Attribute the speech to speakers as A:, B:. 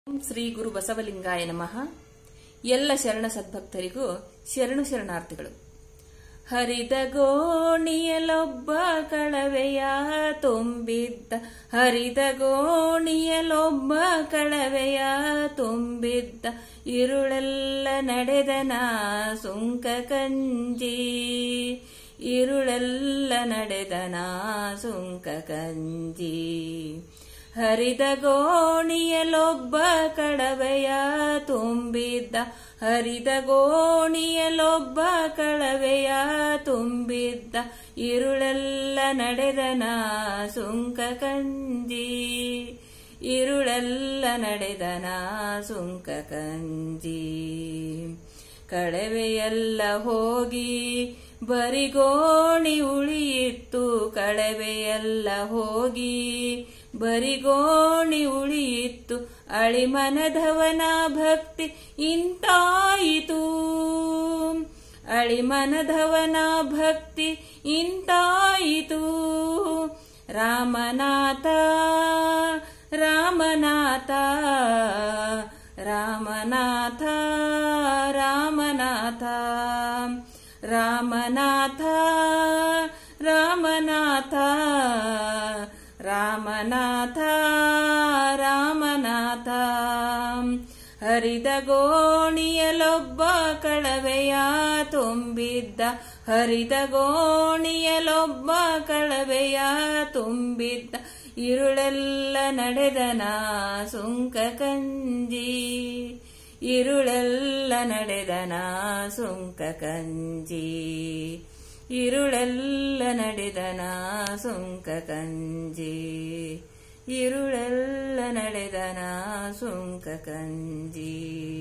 A: ಓಂ ಶ್ರೀ ಗುರು ಬಸವಲಿಂಗಾಯ ನಮಃ ಎಲ್ಲ ಶರಣ ಸದ್ಭಕ್ತರಿಗೂ ಶರಣು ಶರಣಾರ್ಥಿಗಳು ಹರಿದ ಗೋಣಿಯಲೊಬ್ಬ ಕಳವೆಯ ತುಂಬಿದ್ದ ಹರಿದ ಗೋಣಿಯಲೊಬ್ಬ ಕಳವೆಯ ತುಂಬಿದ್ದ ಇರುಳೆಲ್ಲ ನಡೆದನ ಸುಂಕ ಕಂಜಿ ಇರುಳೆಲ್ಲ ನಡೆದನ ಸುಂಕ ಕಂಜಿ ಹರಿದ ಗೋಣಿಯಲೊಬ್ಬ ಕಳವೆಯ ತುಂಬಿದ್ದ ಹರಿದ ಗೋಣಿಯಲೊಬ್ಬ ಕಳವೆಯ ತುಂಬಿದ್ದ ಇರುಳೆಲ್ಲ ನಡೆದನ ಸುಂಕ ಕಂಜಿ ಇರುಳೆಲ್ಲ ನಡೆದನ ಸುಂಕ ಕಂಜಿ ಕಳವೆಯೆಲ್ಲ ಹೋಗಿ ಬರಿಗೋಣಿ ಉಳಿಯಿತ್ತು ಕಳವೆಯೆಲ್ಲ ಹೋಗಿ ಬರಿಗೋಣಿ ಉಳಿಯಿತ್ತು ಅಳಿಮನಧವನ ಭಕ್ತಿ ಇಂತಾಯಿತು ಅಳಿಮನಧವನ ಭಕ್ತಿ ಇಂತಾಯಿತು ರಾಮನಾಥ ರಾಮನಾಥ ರಾಮನಾಥ ರಾಮನಾಥ ರಾಮನಾಥ ರಾಮನಾಥ ರಾಮನಾಥ ರಾಮನಾಥ ಹರಿದ ಗೋಣಿಯಲೊಬ್ಬ ಕಳವೆಯ ತುಂಬಿದ್ದ ಹರಿದ ಗೋಣಿಯಲೊಬ್ಬ ಕಳವೆಯ ತುಂಬಿದ್ದ ಇರುಳೆಲ್ಲ ನಡೆದನ ಸುಂಕ ಕಂಜಿ ಇರುಳೆಲ್ಲ ನಡೆದನ ಸುಂಕ ಕಂಜಿ ಇರುಳೆಲ್ಲ ನಡೆದನ ಸುಂಕ ಕಂಜಿ ಇರುಳೆಲ್ಲ ನಡೆದನ ಸುಂಕ ಕಂಜಿ